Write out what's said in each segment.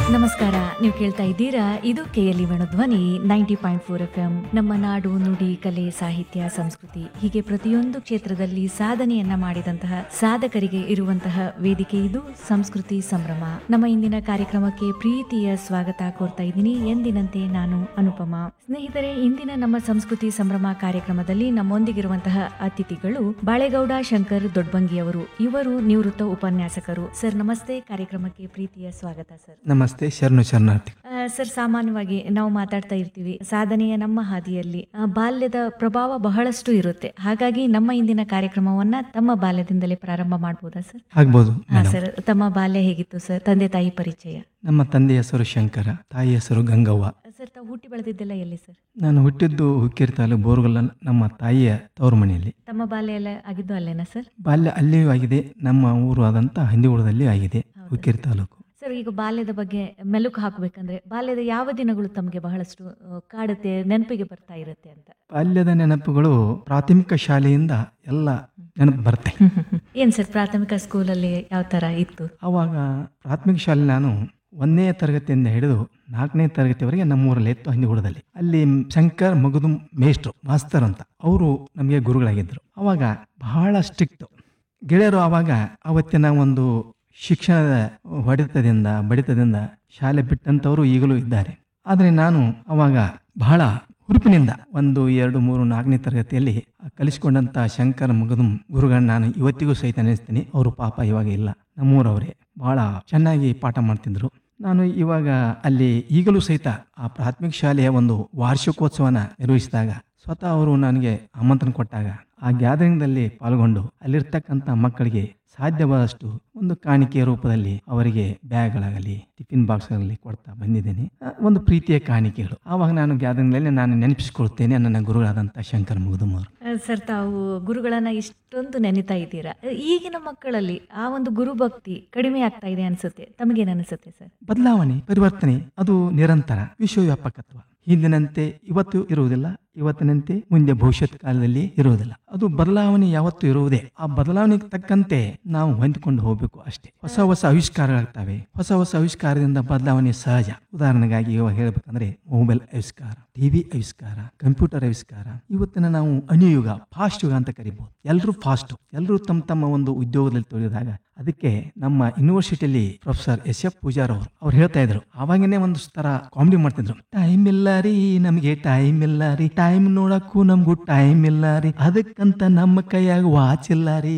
ನಮಸ್ಕಾರ ನೀವು ಕೇಳ್ತಾ ಇದ್ದೀರಾ ಇದು KLE Dhwani ninety point four F M ನಮ್ಮ ನಾಡು ನುಡಿ ಕಲೆ ಸಾಹಿತ್ಯ ಸಂಸ್ಕೃತಿ ಹೀಗೆ ಪ್ರತಿಯೊಂದು ಕ್ಷೇತ್ರದಲ್ಲಿ ಸಾಧನೆಯನ್ನ ಮಾಡಿದಂತಹ ಸಾಧಕರಿಗೆ ಇರುವಂತಹ ವೇದಿಕೆ ಇದು ಸಂಸ್ಕೃತಿ ಸಂಭ್ರಮ ನಮ್ಮ ಇಂದಿನ ಕಾರ್ಯಕ್ರಮಕ್ಕೆ ಪ್ರೀತಿಯ ಸ್ವಾಗತ ಕೋರ್ತಾ ಇದ್ದೀನಿ ಎಂದಿನಂತೆ ನಾನು ಅನುಪಮ ಸ್ನೇಹಿತರೆ ಇಂದಿನ ನಮ್ಮ ಸಂಸ್ಕೃತಿ ಸಂಭ್ರಮ ಕಾರ್ಯಕ್ರಮದಲ್ಲಿ ನಮ್ಮೊಂದಿಗಿರುವಂತಹ ಅತಿಥಿಗಳು ಬಾಳೆಗೌಡ ಶಂಕರ್ ದೊಡ್ಬಂಗಿ ಅವರು ಇವರು ನಿವೃತ್ತ ಉಪನ್ಯಾಸಕರು ಸರ್ ನಮಸ್ತೆ ಕಾರ್ಯಕ್ರಮಕ್ಕೆ ಪ್ರೀತಿಯ ಸ್ವಾಗತ ಸರ್ ನಮಸ್ತೆ ಶರಣು ಶರಣಾರ್ಥಿ ಆ, ಸರ್ ಸಾಮಾನ್ಯವಾಗಿ ನಾವು ಮಾತಾಡ್ತಾ ಇರ್ತೀವಿ ಸಾಧನೆಯ ನಮ್ಮ ಹಾದಿಯಲ್ಲಿ ಆ, ಬಾಲ್ಯದ ಪ್ರಭಾವ ಬಹಳಷ್ಟು ಇರುತ್ತೆ ಹಾಗಾಗಿ ನಮ್ಮ ಇಂದಿನ ಕಾರ್ಯಕ್ರಮವನ್ನ ತಮ್ಮ ಬಾಲ್ಯದಿಂದಲೇ ಪ್ರಾರಂಭ ಮಾಡ್ಬೋದಾ ಸರ್ ಆಗ್ಬೋದು ಹಾ ಮೇಡಮ್ ಸರ್ ತಮ್ಮ ಬಾಲ್ಯ ಹೇಗಿತ್ತು ಸರ್ ತಂದೆ ತಾಯಿ ಪರಿಚಯ ನಮ್ಮ ತಂದೆ ಹೆಸರು ಶಂಕರ ತಾಯಿ ಹೆಸರು ಗಂಗವ್ವ ಸರ್ ತಾವು ಹುಟ್ಟಿ ಬೆಳೆದಿದ್ದೆಲ್ಲ ಎಲ್ಲಿ ಸರ್ ನಾನು ಹುಟ್ಟಿದ್ದು ಹುಕ್ಕೇರಿ ತಾಲೂಕು ಬೋರ್ಗಲ್ಲ ನಮ್ಮ ತಾಯಿಯ ತವರು ಮನೆಯಲ್ಲಿ ತಮ್ಮ ಬಾಲ್ಯ ಎಲ್ಲ ಆಗಿದ್ದು ಅಲ್ಲೇನಾ ಸರ್ ಬಾಲ್ಯ ಅಲ್ಲಿಯೂ ಆಗಿದೆ ನಮ್ಮ ಊರು ಆದಂಥ ಹಂದಿಗುಳದಲ್ಲಿಯೂ ಆಗಿದೆ ಹುಕ್ಕೇರಿ ತಾಲೂಕು ಸರ್ ಈಗ ಬಾಲ್ಯದ ಬಗ್ಗೆ ಮೆಲುಕು ಹಾಕಬೇಕಂದ್ರೆ ಬಾಲ್ಯದ ಯಾವ ದಿನಗಳು ತಮಗೆ ಬಹಳಷ್ಟು ಆ, ಕಾಡುತ್ತೆ ನೆನಪಿಗೆ ಬರ್ತಾ ಇರುತ್ತೆ ಅಂತ ಬಾಲ್ಯದ ನೆನಪುಗಳು ಪ್ರಾಥಮಿಕ ಶಾಲೆಯಿಂದ ಎಲ್ಲ ನೆನಪು ಬರುತ್ತೆ ಏನ್ ಸರ್ ಪ್ರಾಥಮಿಕ ಸ್ಕೂಲಲ್ಲಿ ಯಾವ ತರ ಇತ್ತು ಆವಾಗ ಪ್ರಾಥಮಿಕ ಶಾಲೆ ನಾನು ಒಂದನೇ ತರಗತಿಯಿಂದ ಹಿಡಿದು ನಾಲ್ಕನೇ ತರಗತಿವರೆಗೆ ನಮ್ಮೂರಲ್ಲಿ ಇತ್ತು ಹಂದಿಗುಡದಲ್ಲಿ ಅಲ್ಲಿ ಶಂಕರ್ ಮಗದು ಮೇಷ್ಟ್ರು ಮಾಸ್ತರ್ ಅಂತ ಅವರು ನಮಗೆ ಗುರುಗಳಾಗಿದ್ದರು ಅವಾಗ ಬಹಳ ಸ್ಟ್ರಿಕ್ಟು ಗೆಳೆಯರು ಆವಾಗ ಆವತ್ತಿನ ಒಂದು ಶಿಕ್ಷಣದ ಹೊಡೆತದಿಂದ ಬಡಿತದಿಂದ ಶಾಲೆ ಬಿಟ್ಟಂಥವರು ಈಗಲೂ ಇದ್ದಾರೆ ಆದರೆ ನಾನು ಅವಾಗ ಬಹಳ ಹುರುಪಿನಿಂದ ಒಂದು ಎರಡು ಮೂರು ನಾಲ್ಕನೇ ತರಗತಿಯಲ್ಲಿ ಕಲಿಸಿಕೊಂಡಂಥ ಶಂಕರ್ ಮಗದುಂ ಗುರುಗಳನ್ನ ನಾನು ಇವತ್ತಿಗೂ ಸಹಿತ ನೆನೆಸ್ತೀನಿ ಅವರು ಪಾಪ ಇವಾಗ ಇಲ್ಲ ನಮ್ಮೂರವರೇ ಬಹಳ ಚೆನ್ನಾಗಿ ಪಾಠ ಮಾಡ್ತಿದ್ರು ನಾನು ಇವಾಗ ಅಲ್ಲಿ ಈಗಲೂ ಸಹಿತ ಆ ಪ್ರಾಥಮಿಕ ಶಾಲೆಯ ಒಂದು ವಾರ್ಷಿಕೋತ್ಸವನ ನಿರ್ವಹಿಸಿದಾಗ ಸ್ವತಃ ಅವರು ನನಗೆ ಆಮಂತ್ರಣ ಕೊಟ್ಟಾಗ ಆ ಗ್ಯಾದರಿಂಗ್ದಲ್ಲಿ ಪಾಲ್ಗೊಂಡು ಅಲ್ಲಿರ್ತಕ್ಕಂಥ ಮಕ್ಕಳಿಗೆ ಸಾಧ್ಯವಾದಷ್ಟು ಒಂದು ಕಾಣಿಕೆಯ ರೂಪದಲ್ಲಿ ಅವರಿಗೆ ಬ್ಯಾಗ್ಗಳಾಗಲಿ ಟಿಫಿನ್ ಬಾಕ್ಸ್ಗಳಲ್ಲಿ ಕೊಡ್ತಾ ಬಂದಿದ್ದೇನೆ ಆ, ಒಂದು ಪ್ರೀತಿಯ ಕಾಣಿಕೆಗಳು ಆವಾಗ ನಾನು ಗ್ಯಾದರಿಂಗ್ನಲ್ಲಿ ನಾನು ನೆನಪಿಸಿಕೊಳ್ತೇನೆ ನನ್ನ ಗುರುಗಳಾದಂಥ ಶಂಕರ್ ಮುಗುದುಮ್ ಅವರು ಆ, ಸರ್ ತಾವು ಗುರುಗಳನ್ನ ಇಷ್ಟೊಂದು ನೆನಿತಾ ಇದ್ದೀರಾ ಈಗಿನ ಮಕ್ಕಳಲ್ಲಿ ಆ ಒಂದು ಗುರುಭಕ್ತಿ ಕಡಿಮೆ ಆಗ್ತಾ ಇದೆ ಅನ್ಸುತ್ತೆ ತಮಗೇನ್ ಅನಿಸುತ್ತೆ ಸರ್ ಬದಲಾವಣೆ ಪರಿವರ್ತನೆ ಅದು ನಿರಂತರ ವಿಶ್ವವ್ಯಾಪಕತ್ವ ಹಿಂದಿನಂತೆ ಇವತ್ತು ಇರುವುದಿಲ್ಲ ಇವತ್ತಿನಂತೆ ಮುಂದೆ ಭವಿಷ್ಯತ್ ಕಾಲದಲ್ಲಿ ಇರುವುದಿಲ್ಲ ಅದು ಬದಲಾವಣೆ ಯಾವತ್ತೂ ಇರುವುದೇ ಆ ಬದಲಾವಣೆಗೆ ತಕ್ಕಂತೆ ನಾವು ಹೊಂದಿಕೊಂಡು ಹೋಗಬೇಕು ಅಷ್ಟೇ ಹೊಸ ಹೊಸ ಆವಿಷ್ಕಾರಗಳಾಗ್ತವೆ ಹೊಸ ಹೊಸ ಆವಿಷ್ಕಾರದಿಂದ ಬದಲಾವಣೆ ಸಹಜ ಉದಾಹರಣೆಗಾಗಿ ಇವಾಗ ಹೇಳ್ಬೇಕಂದ್ರೆ ಮೊಬೈಲ್ ಆವಿಷ್ಕಾರ ಟಿವಿ ಆವಿಷ್ಕಾರ ಕಂಪ್ಯೂಟರ್ ಆವಿಷ್ಕಾರ ಇವತ್ತಿನ ನಾವು ಅನಿಯುಗ ಫಾಸ್ಟ್ ಯುಗ ಅಂತ ಕರಿಬಹುದು ಎಲ್ಲರೂ ಫಾಸ್ಟ್ ಎಲ್ಲರೂ ತಮ್ಮ ತಮ್ಮ ಒಂದು ಉದ್ಯೋಗದಲ್ಲಿ ತೊಡಗಿದಾಗ ಅದಕ್ಕೆ ನಮ್ಮ ಯೂನಿವರ್ಸಿಟಿಯಲ್ಲಿ ಪ್ರೊಫೆಸರ್ ಎಸ್ ಎಫ್ ಪೂಜಾರ್ ಅವರು ಅವ್ರು ಹೇಳ್ತಾ ಇದ್ರು ಅವಾಗನೇ ಒಂದು ತರ ಕಾಮಿಡಿ ಮಾಡ್ತಿದ್ರು ಟೈಮ್ ಇಲ್ಲ ರೀ ನಮಗೆ ಟೈಮ್ ಇಲ್ಲ ರೀ ಟೈಮ್ ನೋಡಕ್ಕೂ ನಮಗೂ ಟೈಮ್ ಇಲ್ಲ ರೀ ಅದಕ್ಕಂತ ನಮ್ಮ ಕೈಯಾಗ ವಾಚ್ ಇಲ್ಲ ರೀ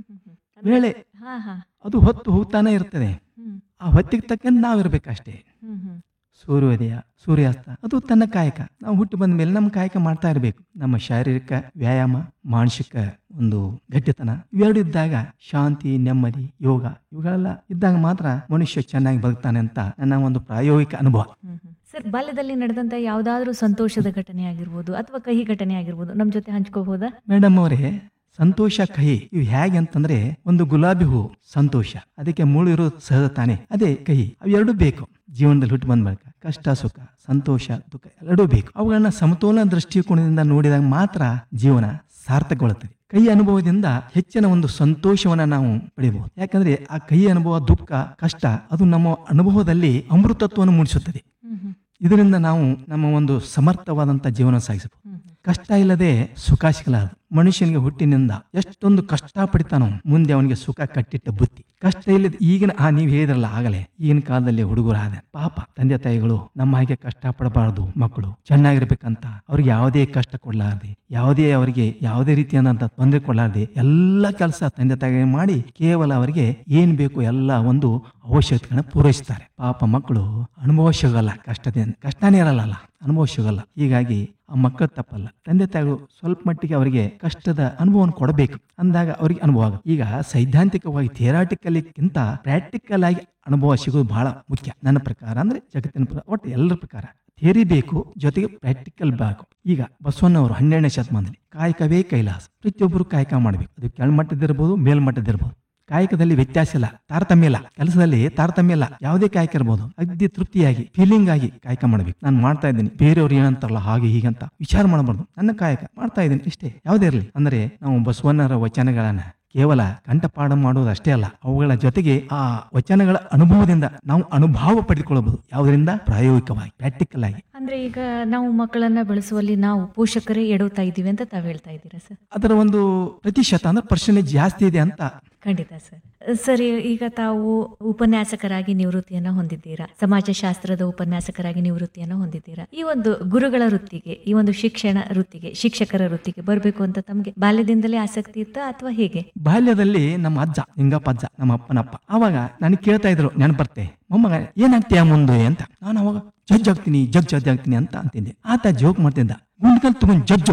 ವೇಳೆ ಹಾ ಹಾ ಅದು ಹೊತ್ತು ಹೋಗ್ತಾನೆ ಇರ್ತದೆ ಹ್ಮ್ ಆ ಹೊತ್ತಿಗೆ ತಕ್ಕಂತೆ ನಾವಿರ್ಬೇಕಷ್ಟೇ ಹ್ಮ್ ಹ್ಮ್ ಸೂರ್ಯೋದಯ ಸೂರ್ಯಾಸ್ತ ಅದು ತನ್ನ ಕಾಯಕ ನಾವು ಹುಟ್ಟಿ ಬಂದ ಮೇಲೆ ನಮ್ಮ ಕಾಯಕ ಮಾಡ್ತಾ ಇರಬೇಕು ನಮ್ಮ ಶಾರೀರಿಕ ವ್ಯಾಯಾಮ ಮಾನಸಿಕ ಒಂದು ಗಟ್ಟಿತನ ಇವೆರಡು ಇದ್ದಾಗ ಶಾಂತಿ ನೆಮ್ಮದಿ ಯೋಗ ಇವುಗಳೆಲ್ಲ ಇದ್ದಾಗ ಮಾತ್ರ ಮನುಷ್ಯ ಚೆನ್ನಾಗಿ ಬದುಕ್ತಾನೆ ಅಂತ ನನ್ನ ಒಂದು ಪ್ರಾಯೋಗಿಕ ಅನುಭವ ಹ್ಮ್ ಹ್ಮ್. ಸರ್ ಬಾಲ್ಯದಲ್ಲಿ ನಡೆದಂತ ಯಾವ್ದಾದ್ರು ಸಂತೋಷದ ಘಟನೆ ಆಗಿರ್ಬೋದು ಅಥವಾ ಕಹಿ ಘಟನೆ ಆಗಿರ್ಬೋದು ನಮ್ ಜೊತೆ ಹಂಚ್ಕೋಬಹುದಾ ಮೇಡಮ್ ಅವರೇ ಸಂತೋಷ ಕಹಿ ಇವು ಹೇಗೆ ಅಂತಂದ್ರೆ ಒಂದು ಗುಲಾಬಿ ಹೂ ಸಂತೋಷ ಅದಕ್ಕೆ ಮುಳ್ಳು ಇರೋದು ಸಹಜ ತಾನೆ ಅದೇ ಕಹಿ ಅವೆರಡೂ ಬೇಕು ಜೀವನದಲ್ಲಿ ಹುಟ್ಟು ಬಂದ ಬಳಿಕ ಕಷ್ಟ ಸುಖ ಸಂತೋಷ ದುಃಖ ಎರಡೂ ಬೇಕು ಅವುಗಳನ್ನ ಸಮತೋಲನ ದೃಷ್ಟಿಕೋನದಿಂದ ನೋಡಿದಾಗ ಮಾತ್ರ ಜೀವನ ಸಾರ್ಥಕಗೊಳ್ಳುತ್ತದೆ ಕೈ ಅನುಭವದಿಂದ ಹೆಚ್ಚಿನ ಒಂದು ಸಂತೋಷವನ್ನ ನಾವು ಪಡೆಯಬಹುದು ಯಾಕಂದ್ರೆ ಆ ಕೈ ಅನುಭವ ದುಃಖ ಕಷ್ಟ ಅದು ನಮ್ಮ ಅನುಭವದಲ್ಲಿ ಅಮೃತತ್ವವನ್ನು ಮೂಡಿಸುತ್ತದೆ ಹ್ಮ್ ಹ್ಮ್ ಇದರಿಂದ ನಾವು ನಮ್ಮ ಒಂದು ಸಮರ್ಥವಾದಂಥ ಜೀವನ ಸಾಗಿಸಬಹುದು ಹ್ಮ್ ಹ್ಮ್. ಕಷ್ಟ ಇಲ್ಲದೆ ಸುಖ ಸಿಗಲಾರದು ಮನುಷ್ಯನಿಗೆ ಹುಟ್ಟಿನಿಂದ ಎಷ್ಟೊಂದು ಕಷ್ಟ ಪಡಿತಾನೋ ಮುಂದೆ ಅವನಿಗೆ ಸುಖ ಕಟ್ಟಿಟ್ಟ ಬುತ್ತಿ ಕಷ್ಟ ಇಲ್ಲದ ಈಗಿನ ಆ ನೀವು ಹೇಳಿದ್ರಲ್ಲ ಆಗಲೇ ಈಗಿನ ಕಾಲದಲ್ಲಿ ಹುಡುಗರು ಆದ ಪಾಪ ತಂದೆ ತಾಯಿಗಳು ನಮ್ಮ ಹಾಗೆ ಕಷ್ಟ ಪಡಬಾರದು ಮಕ್ಕಳು ಚೆನ್ನಾಗಿರ್ಬೇಕಂತ ಅವ್ರಿಗೆ ಯಾವುದೇ ಕಷ್ಟ ಕೊಡ್ಲಾರ್ದೆ ಯಾವುದೇ ಅವರಿಗೆ ಯಾವುದೇ ರೀತಿಯಾದಂತ ತೊಂದರೆ ಕೊಡ್ಲಾರ್ದೆ ಎಲ್ಲ ಕೆಲಸ ತಂದೆ ತಾಯಿ ಮಾಡಿ ಕೇವಲ ಅವರಿಗೆ ಏನ್ ಬೇಕು ಎಲ್ಲ ಒಂದು ಅವಶ್ಯಕತೆಗಳನ್ನ ಪೂರೈಸ್ತಾರೆ ಪಾಪ ಮಕ್ಕಳು ಅನುಭವ ಸಿಗಲ್ಲ ಕಷ್ಟದಿಂದ ಕಷ್ಟನೇ ಇರಲ್ಲ ಅನುಭವ ಸಿಗಲ್ಲ ಹೀಗಾಗಿ ಆ ಮಕ್ಕಳ ತಪ್ಪಲ್ಲ ತಂದೆ ತಾಯಿಗಳು ಸ್ವಲ್ಪ ಮಟ್ಟಿಗೆ ಅವರಿಗೆ ಕಷ್ಟದ ಅನುಭವವನ್ನು ಕೊಡಬೇಕು ಅಂದಾಗ ಅವರಿಗೆ ಅನುಭವ ಆಗುತ್ತೆ ಈಗ ಸೈದ್ಧಾಂತಿಕವಾಗಿ ಥಿಯರಾಟಿಕಲಿಕ್ಕಿಂತ ಪ್ರಾಕ್ಟಿಕಲ್ ಆಗಿ ಅನುಭವ ಸಿಗೋದು ಬಹಳ ಮುಖ್ಯ ನನ್ನ ಪ್ರಕಾರ ಅಂದ್ರೆ ಜಗತ್ತಿನ ಪ್ರಕಾರ ಒಟ್ಟು ಎಲ್ಲರ ಪ್ರಕಾರ ಥಿಯರಿ ಬೇಕು ಜೊತೆಗೆ ಪ್ರಾಕ್ಟಿಕಲ್ ಬೇಕು ಈಗ ಬಸವಣ್ಣವರು ಹನ್ನೆರಡನೇ ಶತಮಾನದಲ್ಲಿ ಕಾಯಕವೇ ಕೈಲಾಸ ಪ್ರತಿಯೊಬ್ಬರು ಕಾಯಕ ಮಾಡಬೇಕು ಅದು ಕೆಳಮಟ್ಟದಿರ್ಬೋದು ಮೇಲ್ಮಟ್ಟದಿರ್ಬೋದು ಕಾಯಕದಲ್ಲಿ ವ್ಯತ್ಯಾಸ ಇಲ್ಲ ತಾರತಮ್ಯ ಇಲ್ಲ ಕೆಲಸದಲ್ಲಿ ತಾರತಮ್ಯ ಇಲ್ಲ ಯಾವುದೇ ಕಾಯಕ ಇರ್ಬೋದು ಅಗ್ದಿ ತೃಪ್ತಿಯಾಗಿ ಫೀಲಿಂಗ್ ಆಗಿ ಕಾಯಕ ಮಾಡ್ಬೇಕು ನಾನು ಮಾಡ್ತಾ ಇದ್ದೀನಿ ಬೇರೆಯವ್ರು ಏನಂತಾರಲ್ಲ ಹಾಗೆ ಹೀಗೆ ಅಂತ ವಿಚಾರ ಮಾಡಬಾರ್ದು ನನ್ನ ಕಾಯಕ ಮಾಡ್ತಾ ಇದ್ದೀನಿ ಇಷ್ಟೇ ಯಾವುದೇ ಇರಲಿ ಅಂದ್ರೆ ನಾವು ಬಸವಣ್ಣರ ವಚನಗಳನ್ನ ಕೇವಲ ಕಂಠಪಾಠ ಮಾಡುವುದು ಅಷ್ಟೇ ಅಲ್ಲ ಅವುಗಳ ಜೊತೆಗೆ ಆ ವಚನಗಳ ಅನುಭವದಿಂದ ನಾವು ಅನುಭವ ಪಡೆದುಕೊಳ್ಳಬಹುದು ಯಾವುದರಿಂದ ಪ್ರಾಯೋಗಿಕವಾಗಿ ಪ್ರಾಕ್ಟಿಕಲ್ ಆಗಿ ಅಂದ್ರೆ ಈಗ ನಾವು ಮಕ್ಕಳನ್ನ ಬೆಳೆಸುವಲ್ಲಿ ನಾವು ಪೋಷಕರೇ ಎಡುತ್ತಾ ಇದ್ದೀವಿ ಅಂತ ತಾವ್ ಹೇಳ್ತಾ ಇದ್ದೀರಾ ಸರ್ ಅದರ ಒಂದು ಪ್ರತಿಶತ ಅಂದ್ರೆ ಪರ್ಸೆಂಟೇಜ್ ಜಾಸ್ತಿ ಇದೆ ಅಂತ ಖಂಡಿತ ಸರ್ ಸರ್ ಈಗ ತಾವು ಉಪನ್ಯಾಸಕರಾಗಿ ನಿವೃತ್ತಿಯನ್ನ ಹೊಂದಿದ್ದೀರಾ ಸಮಾಜಶಾಸ್ತ್ರದ ಉಪನ್ಯಾಸಕರಾಗಿ ನಿವೃತ್ತಿಯನ್ನ ಹೊಂದಿದ್ದೀರಾ ಈ ಒಂದು ಗುರುಗಳ ವೃತ್ತಿಗೆ ಈ ಒಂದು ಶಿಕ್ಷಣ ವೃತ್ತಿಗೆ ಶಿಕ್ಷಕರ ವೃತ್ತಿಗೆ ಬರಬೇಕು ಅಂತ ತಮಗೆ ಬಾಲ್ಯದಿಂದಲೇ ಆಸಕ್ತಿ ಇತ್ತ ಅಥವಾ ಹೇಗೆ ಬಾಲ್ಯದಲ್ಲಿ ನಮ್ಮ ಅಜ್ಜ ಹಿಂಗಪ್ಪ ಅಜ್ಜ ನಮ್ಮ ಅಪ್ಪನಪ್ಪ ಅವಾಗ ನನಗೆ ಕೇಳ್ತಾ ಇದ್ರು ನೆನಪರ್ತೆ ಮೊಮ್ಮಗ ಏನಾಗ್ತೀಯ ಮುಂದೆ ಅಂತ ನಾನು ಅವಾಗ ಜಡ್ಜ್ ಆಗ್ತೀನಿ ಜಡ್ಜ್ ಜಡ್ಜ್ ಆಗ್ತೀನಿ ಅಂತ ಅಂತಿದ್ದೆ ಆತ ಜೋಕ್ ಮಾಡ್ತಿದ್ದ ಗುಂಡ್ಕಲ್ ತಗೊಂಡ್ ಜಡ್ಜು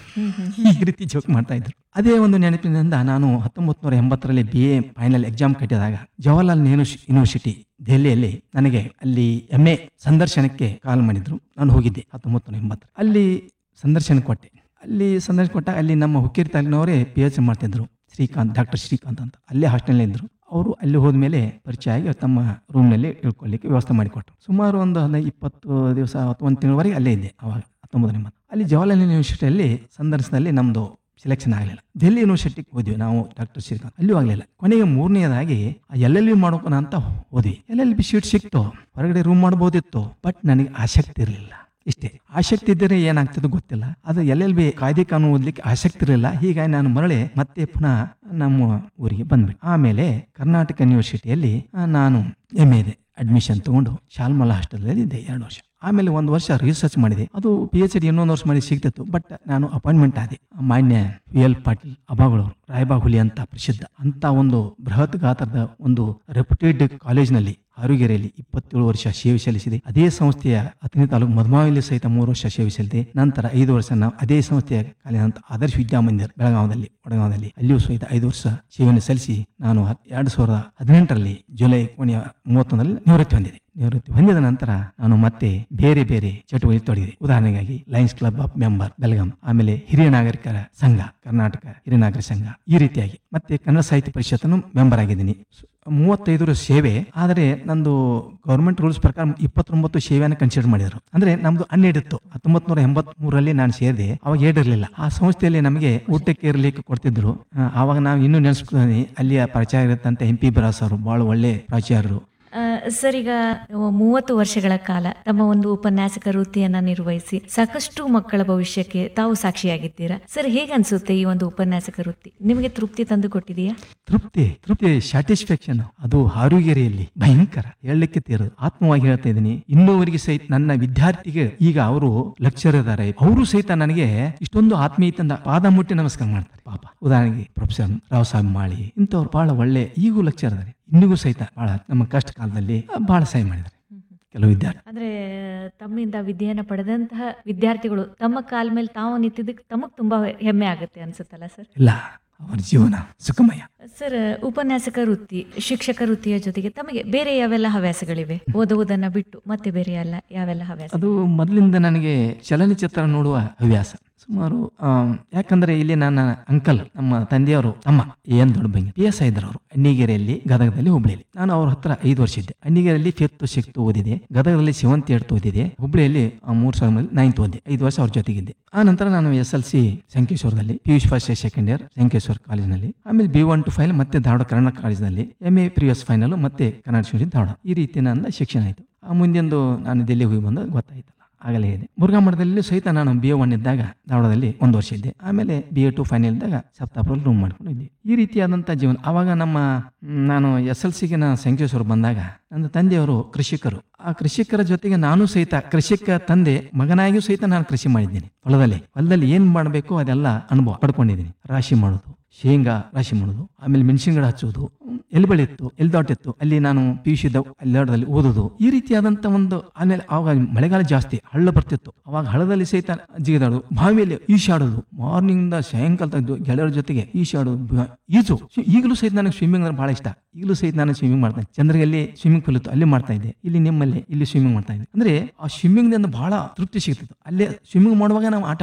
ಈ ರೀತಿ ಜೋಕ್ ಮಾಡ್ತಾ ಇದ್ರು ಅದೇ ಒಂದು ನೆನಪಿನಿಂದ ನಾನು ಹತ್ತೊಂಬತ್ತು ನೂರ ಎಂಬತ್ತರಲ್ಲಿ ಬಿ ಎ ಫೈನಲ್ ಎಕ್ಸಾಮ್ ಕಟ್ಟಿದಾಗ ಜವಾಹರ್ಲಾಲ್ ನೆಹರು ಯೂನಿವರ್ಸಿಟಿ ದೆಹಲಿಯಲ್ಲಿ ನನಗೆ ಅಲ್ಲಿ ಎಂ ಎ ಸಂದರ್ಶನಕ್ಕೆ ಕಾಲ್ ಮಾಡಿದ್ರು ನಾನು ಹೋಗಿದ್ದೆ ಹತ್ತೊಂಬತ್ತು ನೂರ ಎಂಬತ್ತು ಅಲ್ಲಿ ಸಂದರ್ಶನ ಕೊಟ್ಟೆ ಅಲ್ಲಿ ಸಂದರ್ಶನ ಕೊಟ್ಟಾಗ ಅಲ್ಲಿ ನಮ್ಮ ಹುಕ್ಕೇರಿ ತಾಲೂಕಿನವರೇ ಪಿ ಎಚ್ ಮಾಡ್ತಿದ್ರು ಶ್ರೀಕಾಂತ್ ಡಾಕ್ಟರ್ ಶ್ರೀಕಾಂತ್ ಅಂತ ಅಲ್ಲೇ ಹಾಸ್ಟೆಲ್ ಇದ್ರು ಅವರು ಅಲ್ಲಿ ಹೋದ್ಮೇಲೆ ಪರಿಚಯ ಆಗಿ ತಮ್ಮ ರೂಮ್ನಲ್ಲಿ ಇಳ್ಕೊಳ್ಳಿಕ್ಕೆ ವ್ಯವಸ್ಥೆ ಮಾಡಿಕೊಟ್ರು ಸುಮಾರು ಒಂದು ಹದಿನೈದು ಇಪ್ಪತ್ತು ದಿವಸ ಅಥವಾ ಒಂದು ತಿಂಗಳವರೆಗೆ ಅಲ್ಲೇ ಇದ್ದೆ ಅವಾಗ ಹತ್ತೊಂಬತ್ತು ಎಂಬತ್ತು ಅಲ್ಲಿ ಜವಾಹರ್ಲಾಲ್ ಯೂನಿವರ್ಸಿಟಿಯಲ್ಲಿ ಸಂದರ್ಶನದಲ್ಲಿ ನಮ್ಮದು ಸೆಲೆಕ್ಷನ್ ಆಗಲಿಲ್ಲ ದೆಹಲಿ ಯೂನಿವರ್ಸಿಟಿಗೆ ಹೋದ್ವಿ ನಾವು ಡಾಕ್ಟರ್ ಶ್ರೀಕಾಂತ್ ಅಲ್ಲಿಯೂ ಆಗಲಿಲ್ಲ ಕೊನೆಗೆ ಮೂರನೆಯದಾಗಿ ಎಲ್ ಎಲ್ ಬಿ ಮಾಡೋಕೋಣ ಅಂತ ಹೋದ್ವಿ ಎಲ್ ಎಲ್ ಬಿ ಸೀಟ್ ಸಿಕ್ತು ಹೊರಗಡೆ ರೂಮ್ ಮಾಡ್ಬೋದಿತ್ತು ಬಟ್ ನನಗೆ ಆಸಕ್ತಿ ಇರಲಿಲ್ಲ ಇಷ್ಟೇ ಆಸಕ್ತಿ ಇದ್ದರೆ ಏನಾಗ್ತದೆ ಗೊತ್ತಿಲ್ಲ ಅದು ಎಲ್ ಎಲ್ ಬಿ ಕಾಯ್ದೆ ಕಾನೂನು ಓದ್ಲಿಕ್ಕೆ ಆಸಕ್ತಿ ಇರಲಿಲ್ಲ ಹೀಗಾಗಿ ನಾನು ಮರಳಿ ಮತ್ತೆ ಪುನಃ ನಮ್ಮ ಊರಿಗೆ ಬಂದ್ಬಿಟ್ಟೆ ಆಮೇಲೆ ಕರ್ನಾಟಕ ಯೂನಿವರ್ಸಿಟಿಯಲ್ಲಿ ಆ, ನಾನು ಎಮ್ ಎ ಅಡ್ಮಿಷನ್ ತಗೊಂಡು ಶಾಲ್ಮಲ ಹಾಸ್ಟೆಲಲ್ಲಿ ಇದ್ದೆ ಎರಡು ವರ್ಷ ಆಮೇಲೆ ಒಂದು ವರ್ಷ ರಿಸರ್ಚ್ ಮಾಡಿದೆ ಅದು ಪಿ ಎಚ್ ಡಿ ಇನ್ನೊಂದು ವರ್ಷ ಮಾಡಿ ಸಿಗ್ತಿತ್ತು ಬಟ್ ನಾನು ಅಪಾಯಿಂಟ್ಮೆಂಟ್ ಆದೆ ಮಾನ್ಯ ವಿ ಎಲ್ ಪಾಟೀಲ್ ಅಬಾಗಳವರು ರಾಯಬಾಗ್ ಹುಲಿ ಅಂತ ಪ್ರಸಿದ್ಧ ಅಂತ ಒಂದು ಬೃಹತ್ ಗಾತ್ರದ ಒಂದು ರೆಪ್ಯೂಟೆಡ್ ಕಾಲೇಜ್ನಲ್ಲಿ ಆರೋಗ್ಯರಲ್ಲಿ ಇಪ್ಪತ್ತೇಳು ವರ್ಷ ಸೇವೆ ಸಲ್ಲಿಸಿದೆ ಅದೇ ಸಂಸ್ಥೆಯ ಹತ್ತನೇ ತಾಲೂಕು ಮಧುಮಾವಿಲಿ ಸಹಿತ ಮೂರು ವರ್ಷ ಸೇವೆ ಸಲ್ಲಿಸಿದೆ ನಂತರ ಐದು ವರ್ಷ ನಾವು ಅದೇ ಸಂಸ್ಥೆಯ ಕಾಲೇಜ್ ಆದರ್ಶ ವಿದ್ಯಾಮಂದಿರ್ ಬೆಳಗಾವದಲ್ಲಿ ವಡಗಾವದಲ್ಲಿ ಅಲ್ಲಿಯೂ ಸಹಿತ ಐದು ವರ್ಷ ಸೇವೆಯನ್ನು ಸಲ್ಲಿಸಿ ನಾನು ಹತ್- ಎರಡು ಸಾವಿರದ ಹದಿನೆಂಟರಲ್ಲಿ ಜುಲೈ ಕೊನೆಯ ಮೂವತ್ತೊಂದರಲ್ಲಿ ನಿವೃತ್ತಿ ಹೊಂದಿದೆ ನಿವೃತ್ತಿ ಹೊಂದಿದ ನಂತರ ನಾನು ಮತ್ತೆ ಬೇರೆ ಬೇರೆ ಚಟುವಟಿಕೆ ತೊಡಗಿದೆ ಉದಾಹರಣೆಗಾಗಿ lions club of member Belgaum ಆಮೇಲೆ ಹಿರಿಯ ನಾಗರಿಕರ ಸಂಘ ಕರ್ನಾಟಕ ಹಿರಿಯ ನಾಗರಿಕ ಸಂಘ ಈ ರೀತಿಯಾಗಿ ಮತ್ತೆ ಕನ್ನಡ ಸಾಹಿತ್ಯ ಪರಿಷತ್ತನ್ನು ಮೆಂಬರ್ ಆಗಿದ್ದೀನಿ ಸು- ಮೂವತ್ತೈದು ವರ್ಷ ಸೇವೆ ಆದರೆ ನಂದು ಗೌರ್ಮೆಂಟ್ ರೂಲ್ಸ್ ಪ್ರಕಾರ ಇಪ್ಪತ್ತೊಂಬತ್ತು ಸೇವೆಯನ್ನು ಕನ್ಸಿಡರ್ ಮಾಡಿದ್ರು ಅಂದ್ರೆ ನಮ್ದು ಹನ್ನೆರಡು ಇತ್ತು ಹತ್ತೊಂಬತ್ತು ನೂರ ಎಂಬತ್ ಮೂರಲ್ಲಿ ನಾನು ಸೇರಿದೆ ಅವಾಗ ಏಡಿರ್ಲಿಲ್ಲ ಆ ಸಂಸ್ಥೆಯಲ್ಲಿ ನಮಗೆ ಊಟಕ್ಕೆ ಇರಲಿಕ್ಕೆ ಕೊಡ್ತಿದ್ರು ಆ, ಆವಾಗ ನಾವು ಇನ್ನೂ ನೆನೆಸ್ಕೊಳ್ತೀನಿ ಅಲ್ಲಿಯ ಪರಿಚಯ ಇರುತ್ತಂತೆ ಎಂ ಪಿ ಬರಾಸ್ ಅವರು ಬಹಳ ಒಳ್ಳೆ ಪ್ರಾಚಾರ್ಯರು ಆ, ಸರ್ ಈಗ ಮೂವತ್ತು ವರ್ಷಗಳ ಕಾಲ ತಮ್ಮ ಒಂದು ಉಪನ್ಯಾಸಕ ವೃತ್ತಿಯನ್ನ ನಿರ್ವಹಿಸಿ ಸಾಕಷ್ಟು ಮಕ್ಕಳ ಭವಿಷ್ಯಕ್ಕೆ ತಾವು ಸಾಕ್ಷಿಯಾಗಿದ್ದೀರಾ ಸರ್ ಹೇಗೆ ಅನ್ಸುತ್ತೆ ಈ ಒಂದು ಉಪನ್ಯಾಸಕ ವೃತ್ತಿ ನಿಮಗೆ ತೃಪ್ತಿ ತಂದು ಕೊಟ್ಟಿದೆಯಾ ತೃಪ್ತಿ ತೃಪ್ತಿ ಸ್ಯಾಟಿಸ್ಫ್ಯಾಕ್ಷನ್ ಅದು ಆರೋಗ್ಯರಿಯಲ್ಲಿ ಭಯಂಕರ ಹೇಳಲಿಕ್ಕೆ ತೀರದು ಆತ್ಮವಾಗಿ ಹೇಳ್ತಾ ಇದ್ದೀನಿ ಇನ್ನೂವರೆಗೆ ಸಹಿತ ನನ್ನ ವಿದ್ಯಾರ್ಥಿಗೆ ಈಗ ಅವರು ಲೆಕ್ಚರ್ ಇದ್ದಾರೆ ಅವರು ಸಹಿತ ನನಗೆ ಇಷ್ಟೊಂದು ಆತ್ಮೀಯತೆಯಿಂದ ಪಾದ ಮುಟ್ಟಿ ನಮಸ್ಕಾರ ಮಾಡ್ತಾರೆ ಪಾಪ ಉದಾಹರಣೆಗೆ ಪ್ರೊಫೆಸರ್ ರಾವ್ ಸಾಹೇಬ್ ಮಾಳಿ ಇಂಥವ್ರು ಬಹಳ ಒಳ್ಳೆ ಈಗೂ ಲೆಕ್ಚರ್ ಇದ್ದಾರೆ ಇಂದಿಗೂ ಸಹಿತ ಬಹಳ ನಮ್ಮ ಕಷ್ಟ ಕಾಲದಲ್ಲಿ ಬಹಳ ಸಹಾಯ ಮಾಡಿದ್ದಾರೆ ಕೆಲವು ವಿದ್ಯಾರ್ಥಿ ಅಂದ್ರೆ ತಮ್ಮಿಂದ ವಿದ್ಯೆಯನ್ನ ಪಡೆದಂತಹ ವಿದ್ಯಾರ್ಥಿಗಳು ತಮ್ಮ ಕಾಲ ಮೇಲೆ ತಾವು ನಿಂತಿದ್ದಕ್ಕೆ ತಮಗ್ ತುಂಬಾ ಹೆಮ್ಮೆ ಆಗುತ್ತೆ ಅನ್ಸುತ್ತಲ್ಲ ಸರ್ ಇಲ್ಲ ಅವರ ಜೀವನ ಸುಖಮಯ ಸರ್ ಉಪನ್ಯಾಸಕ ವೃತ್ತಿ ಶಿಕ್ಷಕ ವೃತ್ತಿಯ ಜೊತೆಗೆ ತಮಗೆ ಬೇರೆ ಯಾವೆಲ್ಲ ಹವ್ಯಾಸಗಳಿವೆ ಓದುವುದನ್ನ ಬಿಟ್ಟು ಮತ್ತೆ ಬೇರೆ ಎಲ್ಲ ಯಾವೆಲ್ಲ ಹವ್ಯಾಸ ಅದು ಮೊದಲಿಂದ ನನಗೆ ಚಲನಚಿತ್ರ ನೋಡುವ ಹವ್ಯಾಸ ಸುಮಾರು ಆ, ಯಾಕಂದ್ರೆ ಇಲ್ಲಿ ನನ್ನ ಅಂಕಲ್ ನಮ್ಮ ತಂದೆಯವರು ತಮ್ಮ ಏನ್ ದೊಡ್ಡ ಬಂಗಿ ಪಿ ಎಸ್ ಇದ್ರು ಅವರು ಅಣ್ಣಿಗೆರೆಯಲ್ಲಿ ಗದಗದಲ್ಲಿ ಹುಬ್ಳಿಯಲ್ಲಿ ನಾನು ಅವ್ರ ಹತ್ರ ಐದು ವರ್ಷ ಇದ್ದೆ ಅಣ್ಣಿಗೆರೆಯಲ್ಲಿ ಫಿಫ್ತ್ ಸಿಕ್ತ್ ಓದಿದೆ ಗದಗದಲ್ಲಿ ಸೆವೆಂತ್ ಏಡ್ತ್ ಓದಿದೆ ಹುಬ್ಳಿಯಲ್ಲಿ ಆ, ಮೂರ್ ಸಾವಿರ ನೈನ್ತ್ ಓದಿದೆ ಐದು ವರ್ಷ ಅವ್ರ ಜೊತೆಗಿದ್ದೆ ಆ ನಂತರ ನಾನು ಎಸ್ ಎಲ್ ಸಿ ಸಂಕೇಶ್ವರದಲ್ಲಿ P U first second year Sankeshwar ಕಾಲೇಜಿನಲ್ಲಿ ಆಮೇಲೆ ಬಿ ಒನ್ ಟು ಫೈಲ್ ಮತ್ತೆ ಧಾರವಾಡ ಕನ್ನಡ ಕಾಲೇಜಿನಲ್ಲಿ ಎಂ ಎ ಪ್ರಿವಿಯಸ್ ಫೈನಲ್ ಮತ್ತೆ ಕನ್ನಡ ಯೂನಿವರ್ಸಿಟಿ ಧಾರವಾಡ ಈ ರೀತಿ ನನ್ನ ಶಿಕ್ಷಣ ಆಯಿತು ಆ ಮುಂದೆಂದು ನಾನು ಡೆಲ್ಲಿ ಹೋಗಿ ಬಂದು ಗೊತ್ತಾಯ್ತಲ್ಲ ಆಗಲೇ ಇದೆ ಮುರುಘಾ ಮಠದಲ್ಲಿ ಸಹಿತ ನಾನು ಬಿ ಎ ಒನ್ ಇದ್ದಾಗ ಧಾರವಾಡದಲ್ಲಿ ಒಂದು ವರ್ಷ ಇದ್ದೆ ಆಮೇಲೆ ಬಿ ಎ ಟು ಫೈನಲ್ ಇದ್ದಾಗ ಸಪ್ತಾಪುರಲ್ಲಿ ರೂಮ್ ಮಾಡ್ಕೊಂಡು ಇದ್ದೆ ಈ ರೀತಿಯಾದಂಥ ಜೀವನ ಆವಾಗ ನಮ್ಮ ಮ್, ನಾನು ಎಸ್ ಎಲ್ ಸಿಗೆ ನಾನು ಸಂಕೇಶ್ವರ ಬಂದಾಗ ನನ್ನ ತಂದೆಯವರು ಕೃಷಿಕರು ಆ ಕೃಷಿಕರ ಜೊತೆಗೆ ನಾನು ಸಹಿತ ಕೃಷಿಕ ತಂದೆ ಮಗನಾಗಿಯೂ ಸಹಿತ ನಾನು ಕೃಷಿ ಮಾಡಿದ್ದೀನಿ ಹೊಲದಲ್ಲಿ ಹೊಲದಲ್ಲಿ ಏನ್ ಮಾಡಬೇಕು ಅದೆಲ್ಲ ಅನುಭವ ಪಡ್ಕೊಂಡಿದ್ದೀನಿ ರಾಶಿ ಮಾಡೋದು ಶೇಂಗಾ ರಾಶಿ ಮಾಡೋದು ಆಮೇಲೆ ಮೆಣಸಿನ ಗಿಡ ಹಚ್ಚೋದು ಎಲ್ಲಿ ಬೆಳೆಯಿತ್ತು ಎಲ್ಲಿ ದೊಡ್ಡಿತ್ತು ಅಲ್ಲಿ ನಾನು ಪಿ ಯು ಸಿ ಅಲ್ಲಿ ಓದೋದು ಈ ರೀತಿಯಾದಂಥ ಒಂದು ಆಮೇಲೆ ಆವಾಗ ಮಳೆಗಾಲ ಜಾಸ್ತಿ ಹಳ್ಳ ಬರ್ತಿತ್ತು ಅವಾಗ ಹಳ್ಳದಲ್ಲಿ ಸಹಿತ ಜಿಗಿದಾಡೋದು ಬಾವಿಯಲ್ಲಿ ಈಶಾಡೋದು ಮಾರ್ನಿಂಗ್ ಸಾಯಂಕಾಲ ತೆಗ್ದು ಗೆಳೆಯರ ಜೊತೆಗೆ ಈಶಾಡೋದು ಬ- ಈಜು ಈಗಲೂ ಸಹಿತ ನನಗೆ ಸ್ವಿಮ್ಮಿಂಗ್ ಅಂದ್ರೆ ಬಹಳ ಇಷ್ಟ ಈಗಲೂ ಸಹಿತ ನಾನು ಸ್ವಿಮ್ಮಿಂಗ್ ಮಾಡ್ತೇನೆ ಚಂದ್ರಗಲ್ಲಿ ಸ್ವಿಮ್ಮಿಂಗ್ ಪೂಲ್ ಇತ್ತು ಅಲ್ಲಿ ಮಾಡ್ತಾ ಇದ್ದೆ ಇಲ್ಲಿ ನಿಮ್ಮಲ್ಲಿ ಇಲ್ಲಿ ಸ್ವಿಮ್ಮಿಂಗ್ ಮಾಡ್ತಾ ಇದ್ದೆ ಅಂದ್ರೆ ಆ ಸ್ವಿಮ್ಮಿಂಗ್ ಬಹಳ ತೃಪ್ತಿ ಸಿಗ್ತಿತ್ತು ಅಲ್ಲೇ ಸ್ವಿಮ್ಮಿಂಗ್ ಮಾಡುವಾಗ ನಾವು ಆಟ